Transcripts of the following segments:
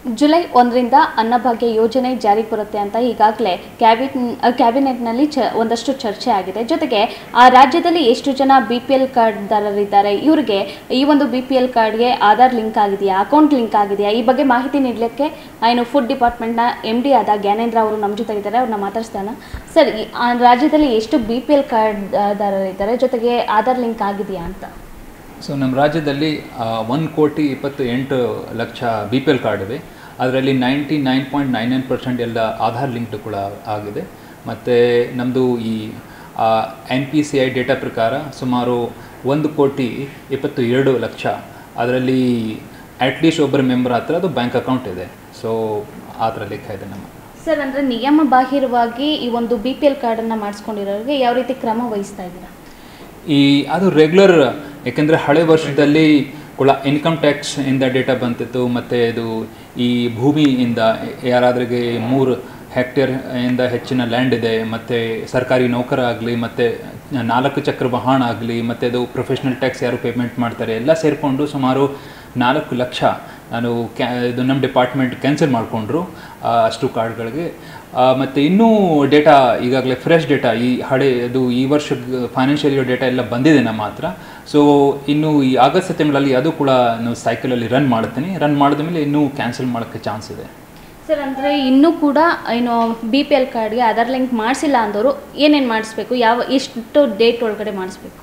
July ಒಂದರಿಂದ ಅನ್ನಭಾಗ್ಯ ಯೋಜನೆ ಜಾರಿಗೆ ಬರುತ್ತೆ ಅಂತ ಈಗಾಗಲೇ ಕ್ಯಾಬಿನ್ ಕ್ಯಾಬಿನೆಟ್ನಲ್ಲಿ ಚ ಒಂದಷ್ಟು ಚರ್ಚೆ ಆಗಿದೆ ಜೊತೆಗೆ ಆ ರಾಜ್ಯದಲ್ಲಿ ಎಷ್ಟು ಜನ ಬಿ ಪಿ ಎಲ್ ಕಾರ್ಡ್ದಾರರಿದ್ದಾರೆ ಇವರಿಗೆ ಈ ಒಂದು ಬಿ ಪಿ ಎಲ್ ಕಾರ್ಡ್ಗೆ ಆಧಾರ್ ಲಿಂಕ್ ಆಗಿದೆಯಾ ಅಕೌಂಟ್ ಲಿಂಕ್ ಆಗಿದೆಯಾ ಈ ಬಗ್ಗೆ ಮಾಹಿತಿ ನೀಡಲಿಕ್ಕೆ ಏನು ಫುಡ್ ಡಿಪಾರ್ಟ್ಮೆಂಟ್ನ ಎಮ್ ಡಿ ಆದ ಜ್ಞಾನೇಂದ್ರ ಅವರು ನಮ್ಮ ಜೊತೆ ಇದ್ದಾರೆ ಅವ್ರನ್ನ ಮಾತಾಡ್ಸ್ತಾನ ಸರ್ ಈ ಆ ರಾಜ್ಯದಲ್ಲಿ ಎಷ್ಟು ಬಿ ಪಿ ಎಲ್ ಕಾರ್ಡ್ದಾರರಿದ್ದಾರೆ ಜೊತೆಗೆ ಆಧಾರ್ ಲಿಂಕ್ ಆಗಿದೆಯಾ ಅಂತ ಸೊ ನಮ್ಮ ರಾಜ್ಯದಲ್ಲಿ ಒಂದು ಕೋಟಿ ಇಪ್ಪತ್ತು ಎಂಟು ಲಕ್ಷ ಬಿ ಪಿ ಎಲ್ ಕಾರ್ಡ್ ಇವೆ ಅದರಲ್ಲಿ ninety nine point nine nine percent ಎಲ್ಲ ಆಧಾರ್ ಲಿಂಕ್ಡ್ ಕೂಡ ಆಗಿದೆ ಮತ್ತು ನಮ್ಮದು ಈ N P C I data ಪ್ರಕಾರ ಸುಮಾರು ಒಂದು ಕೋಟಿ ಇಪ್ಪತ್ತು ಎರಡು ಲಕ್ಷ ಅದರಲ್ಲಿ ಅಟ್ಲೀಸ್ಟ್ ಒಬ್ಬರ ಮೆಂಬರ್ ಹತ್ರ ಅದು ಬ್ಯಾಂಕ್ ಅಕೌಂಟ್ ಇದೆ ಸೊ ಆ ಥರ ಲೆಕ್ಕ ಇದೆ ನಮ್ಮ ಸರ್ ಅಂದರೆ ನಿಯಮ ಬಾಹಿರವಾಗಿ ಈ ಒಂದು ಬಿ ಪಿ ಎಲ್ ಕಾರ್ಡನ್ನು ಮಾಡಿಸ್ಕೊಂಡಿರೋರಿಗೆ ಯಾವ ರೀತಿ ಕ್ರಮ ವಹಿಸ್ತಾ ಇದ್ದೀರಾ ಈ ಅದು ರೆಗ್ಯುಲರ್ ಯಾಕೆಂದರೆ ಹಳೆ ವರ್ಷದಲ್ಲಿ ಕೂಡ ಇನ್ಕಮ್ ಟ್ಯಾಕ್ಸ್ ಇಂದ ಡೇಟಾ ಬಂತಿತ್ತು ಮತ್ತು ಇದು ಈ ಭೂಮಿಯಿಂದ ಯಾರಾದ್ರಿಗೆ ಮೂರು ಹೆಕ್ಟೇರ್ ಇಂದ ಹೆಚ್ಚಿನ ಲ್ಯಾಂಡ್ ಇದೆ ಮತ್ತು ಸರ್ಕಾರಿ ನೌಕರ ಆಗಲಿ ಮತ್ತು ನಾಲ್ಕು ಚಕ್ರ ವಾಹನ ಆಗಲಿ ಮತ್ತು ಅದು ಪ್ರೊಫೆಷ್ನಲ್ ಟ್ಯಾಕ್ಸ್ ಯಾರು ಪೇಮೆಂಟ್ ಮಾಡ್ತಾರೆ ಎಲ್ಲ ಸೇರಿಕೊಂಡು ಸುಮಾರು ನಾಲ್ಕು ಲಕ್ಷ ನಾನು ಕ್ಯಾ ಇದು ನಮ್ಮ ಡಿಪಾರ್ಟ್ಮೆಂಟ್ ಕ್ಯಾನ್ಸಲ್ ಮಾಡಿಕೊಂಡ್ರು ಅಷ್ಟು ಕಾರ್ಡ್ಗಳಿಗೆ ಮತ್ತು ಇನ್ನೂ ಡೇಟಾ ಈಗಾಗಲೇ ಫ್ರೆಶ್ ಡೇಟಾ ಈ ಹಳೆ ಅದು ಈ ವರ್ಷ ಫೈನಾನ್ಷಿಯಲ್ ಇಯರ್ ಡೇಟಾ ಎಲ್ಲ ಬಂದಿದೆ ನಮ್ಮ ಹತ್ರ ಸೊ ಇನ್ನು ಈ ಆಗಸ್ಟ್ ತಿಂಗಳಲ್ಲಿ ಅದು ಕೂಡ ನಾವು ಸೈಕಲಲ್ಲಿ ರನ್ ಮಾಡ್ತೀನಿ ರನ್ ಮಾಡಿದ ಮೇಲೆ ಇನ್ನೂ ಕ್ಯಾನ್ಸಲ್ ಮಾಡೋಕ್ಕೆ ಚಾನ್ಸ್ ಇದೆ ಸರ್ ಅಂದರೆ ಇನ್ನೂ ಕೂಡ ಏನು ಬಿ ಪಿ ಎಲ್ ಕಾರ್ಡ್ಗೆ ಆಧಾರ್ ಲಿಂಕ್ ಮಾಡಿಸಿಲ್ಲ ಅಂದವರು ಏನೇನು ಮಾಡಿಸ್ಬೇಕು ಯಾವ ಎಷ್ಟು ಡೇಟ್ ಒಳಗಡೆ ಮಾಡಿಸ್ಬೇಕು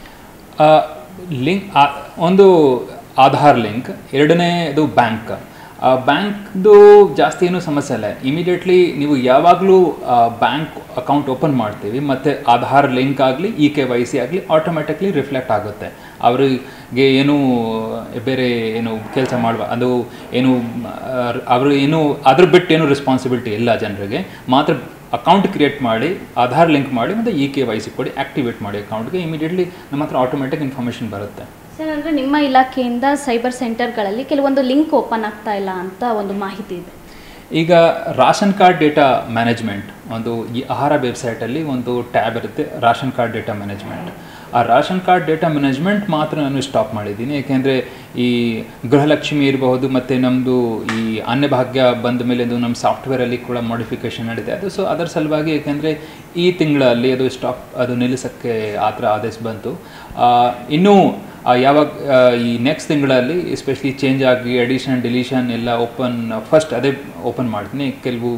ಲಿಂಕ್ ಒಂದು ಆಧಾರ್ ಲಿಂಕ್ ಎರಡನೇದು ಬ್ಯಾಂಕ್ ಬ್ಯಾಂಕ್ದು ಜಾಸ್ತಿ ಏನೂ ಸಮಸ್ಯೆ ಇಲ್ಲ ಇಮಿಡಿಯೇಟ್ಲಿ ನೀವು ಯಾವಾಗಲೂ ಬ್ಯಾಂಕ್ ಅಕೌಂಟ್ ಓಪನ್ ಮಾಡ್ತೀವಿ ಮತ್ತು ಆಧಾರ್ ಲಿಂಕ್ ಆಗಲಿ ಇ ಕೆ ವೈ ಸಿ ಆಗಲಿ ಆಟೋಮೆಟಿಕ್ಲಿ ರಿಫ್ಲೆಕ್ಟ್ ಆಗುತ್ತೆ ಅವರಿಗೆ ಏನು ಬೇರೆ ಏನು ಕೆಲಸ ಮಾಡುವ ಅದು ಏನು ಅವರು ಏನು ಅದ್ರ ಬಿಟ್ಟು ಏನು ರೆಸ್ಪಾನ್ಸಿಬಿಲಿಟಿ ಇಲ್ಲ ಜನರಿಗೆ ಮಾತ್ರ ಅಕೌಂಟ್ ಕ್ರಿಯೇಟ್ ಮಾಡಿ ಆಧಾರ್ ಲಿಂಕ್ ಮಾಡಿ ಮತ್ತು ಇ ಕೆ ವೈ ಸಿ ಕೊಡಿ ಆ್ಯಕ್ಟಿವೇಟ್ ಮಾಡಿ ಅಕೌಂಟ್ಗೆ ಇಮಿಡಿಯೇಟ್ಲಿ ನಮ್ಮ ಹತ್ರ ಆಟೋಮೆಟಿಕ್ ಇನ್ಫಾರ್ಮೇಷನ್ ಬರುತ್ತೆ ಸರ್ ಅಂದರೆ ನಿಮ್ಮ ಇಲಾಖೆಯಿಂದ ಸೈಬರ್ ಸೆಂಟರ್ಗಳಲ್ಲಿ ಕೆಲವೊಂದು ಲಿಂಕ್ ಓಪನ್ ಆಗ್ತಾ ಇಲ್ಲ ಅಂತ ಒಂದು ಮಾಹಿತಿ ಇದೆ ಈಗ ರಾಷನ್ ಕಾರ್ಡ್ ಡೇಟಾ ಮ್ಯಾನೇಜ್ಮೆಂಟ್ ಒಂದು ಈ ಆಹಾರ ವೆಬ್ಸೈಟಲ್ಲಿ ಒಂದು ಟ್ಯಾಬ್ ಇರುತ್ತೆ ರಾಷನ್ ಕಾರ್ಡ್ ಡೇಟಾ ಮ್ಯಾನೇಜ್ಮೆಂಟ್ ಆ ರಾಷನ್ ಕಾರ್ಡ್ ಡೇಟಾ ಮ್ಯಾನೇಜ್ಮೆಂಟ್ ಮಾತ್ರ ನಾನು ಸ್ಟಾಪ್ ಮಾಡಿದ್ದೀನಿ ಏಕೆಂದರೆ ಈ ಗೃಹಲಕ್ಷ್ಮಿ ಇರಬಹುದು ಮತ್ತು ನಮ್ಮದು ಈ ಅನ್ನಭಾಗ್ಯ ಬಂದ ಮೇಲೆ ಅದು ನಮ್ಮ ಸಾಫ್ಟ್ವೇರಲ್ಲಿ ಕೂಡ ಮಾಡಿಫಿಕೇಷನ್ ನಡೀತೆ ಅದು ಸೊ ಅದರ ಸಲುವಾಗಿ ಏಕೆಂದರೆ ಈ ತಿಂಗಳಲ್ಲಿ ಅದು ಸ್ಟಾಪ್ ಅದು ನಿಲ್ಲಿಸೋಕ್ಕೆ ಆ ಥರ ಆದೇಶ ಬಂತು ಇನ್ನೂ ಯಾವಾಗ ಈ ನೆಕ್ಸ್ಟ್ ತಿಂಗಳಲ್ಲಿ ಎಸ್ಪೆಷಲಿ ಚೇಂಜ್ ಆಗಿ ಅಡಿಷನ್ ಡಿಲೀಷನ್ ಎಲ್ಲ ಓಪನ್ ಫಸ್ಟ್ ಅದೇ ಓಪನ್ ಮಾಡ್ತೀನಿ ಕೆಲವು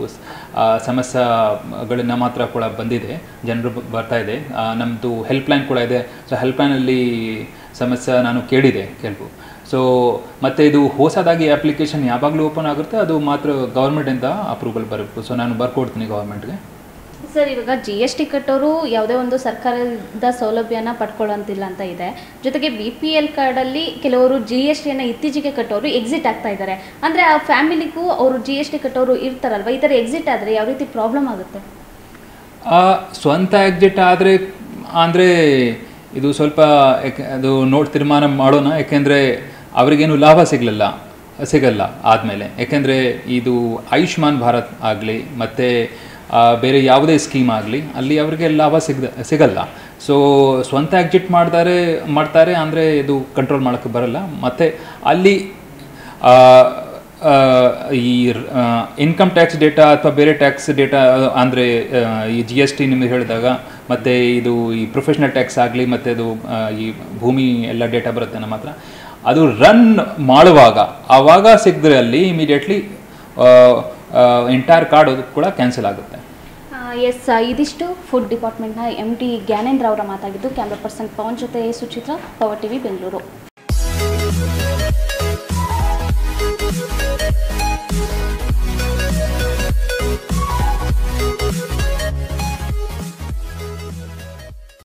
ಸಮಸ್ಯೆಗಳನ್ನ ಮಾತ್ರ ಕೂಡ ಬಂದಿದೆ ಜನರು ಬರ್ತಾ ಇದೆ ನಮ್ಮದು ಹೆಲ್ಪ್ಲೈನ್ ಕೂಡ ಇದೆ ಸೊ ಹೆಲ್ಪ್ಲೈನಲ್ಲಿ ಸಮಸ್ಯೆ ನಾನು ಕೇಳಿದೆ ಕೆಲವು ಸೊ ಮತ್ತು ಇದು ಹೊಸದಾಗಿ ಅಪ್ಲಿಕೇಶನ್ ಯಾವಾಗಲೂ ಓಪನ್ ಆಗುತ್ತೆ ಅದು ಮಾತ್ರ ಗೌರ್ಮೆಂಟಿಂದ ಅಪ್ರೂವಲ್ ಬರಬೇಕು ಸೊ ನಾನು ಬರ್ಕೊಡ್ತೀನಿ ಗೌರ್ಮೆಂಟ್ಗೆ ಸರ್ ಇವಾಗ ಜಿ ಎಸ್ ಟಿ ಕಟ್ಟೋರು ಯಾವುದೇ ಒಂದು ಸರ್ಕಾರದ ಸೌಲಭ್ಯನ ಪಡ್ಕೊಳ್ಳೋಂತಿಲ್ಲ ಅಂತ ಇದೆ ಜೊತೆಗೆ ಬಿ ಪಿ ಎಲ್ ಕಾರ್ಡಲ್ಲಿ ಕೆಲವರು ಜಿ ಎಸ್ ಟಿಯನ್ನು ಇತ್ತೀಚೆಗೆ ಕಟ್ಟೋರು ಎಕ್ಸಿಟ್ ಆಗ್ತಾ ಇದ್ದಾರೆ ಅಂದರೆ ಆ ಫ್ಯಾಮಿಲಿಗೂ ಅವರು ಜಿ ಎಸ್ ಟಿ ಕಟ್ಟೋರು ಇರ್ತಾರಲ್ವ ಈ ಥರ ಎಕ್ಸಿಟ್ ಆದರೆ ಯಾವ ರೀತಿ ಪ್ರಾಬ್ಲಮ್ ಆಗುತ್ತೆ ಸ್ವಂತ ಎಕ್ಸಿಟ್ ಆದರೆ ಅಂದರೆ ಇದು ಸ್ವಲ್ಪ ಅದು ನೋಡಿ ತೀರ್ಮಾನ ಮಾಡೋಣ ಯಾಕೆಂದರೆ ಅವರಿಗೇನು ಲಾಭ ಸಿಗಲಿಲ್ಲ ಸಿಗಲ್ಲ ಆದಮೇಲೆ ಯಾಕೆಂದರೆ ಇದು ಆಯುಷ್ಮಾನ್ ಭಾರತ್ ಆಗಲಿ ಮತ್ತು ಬೇರೆ ಯಾವುದೇ ಸ್ಕೀಮ್ ಆಗಲಿ ಅಲ್ಲಿ ಅವರಿಗೆ ಲಾಭ ಸಿಗದ ಸಿಗಲ್ಲ ಸೊ ಸ್ವಂತ ಎಕ್ಸಿಟ್ ಮಾಡ್ತಾರೆ ಮಾಡ್ತಾರೆ ಅಂದರೆ ಇದು ಕಂಟ್ರೋಲ್ ಮಾಡೋಕ್ಕೆ ಬರಲ್ಲ ಮತ್ತು ಅಲ್ಲಿ ಈ ಇನ್ಕಮ್ ಟ್ಯಾಕ್ಸ್ ಡೇಟಾ ಅಥವಾ ಬೇರೆ ಟ್ಯಾಕ್ಸ್ ಡೇಟಾ ಅಂದರೆ ಈ ಜಿ ಎಸ್ ಟಿ ನಿಮಗೆ ಹೇಳಿದಾಗ ಮತ್ತು ಇದು ಈ ಪ್ರೊಫೆಷ್ನಲ್ ಟ್ಯಾಕ್ಸ್ ಆಗಲಿ ಮತ್ತು ಅದು ಈ ಭೂಮಿ ಎಲ್ಲ ಡೇಟಾ ಬರುತ್ತೆ ನಮ್ಮ ಹತ್ರ ಅದು ರನ್ ಮಾಡುವಾಗ ಆವಾಗ ಸಿಗದ್ರೆ ಅಲ್ಲಿ ಇಮಿಡಿಯೇಟ್ಲಿ ಎಂಟೈರ್ ಕಾರ್ಡ್ ಅದು ಕೂಡ ಕ್ಯಾನ್ಸಲ್ ಆಗುತ್ತೆ ಎಸ್ ಇದಿಷ್ಟು ಫುಡ್ ಡಿಪಾರ್ಟ್ಮೆಂಟ್ನ ಎಮ್ ಡಿ ಜ್ಞಾನೇಂದ್ರ ಅವರ ಮಾತಾಗಿದ್ದು ಕ್ಯಾಮ್ರಾ ಪರ್ಸನ್ ಪವನ್ ಜೊತೆ ಸುಚಿತ್ರ ಪವರ್ ಟಿವಿ ಬೆಂಗಳೂರು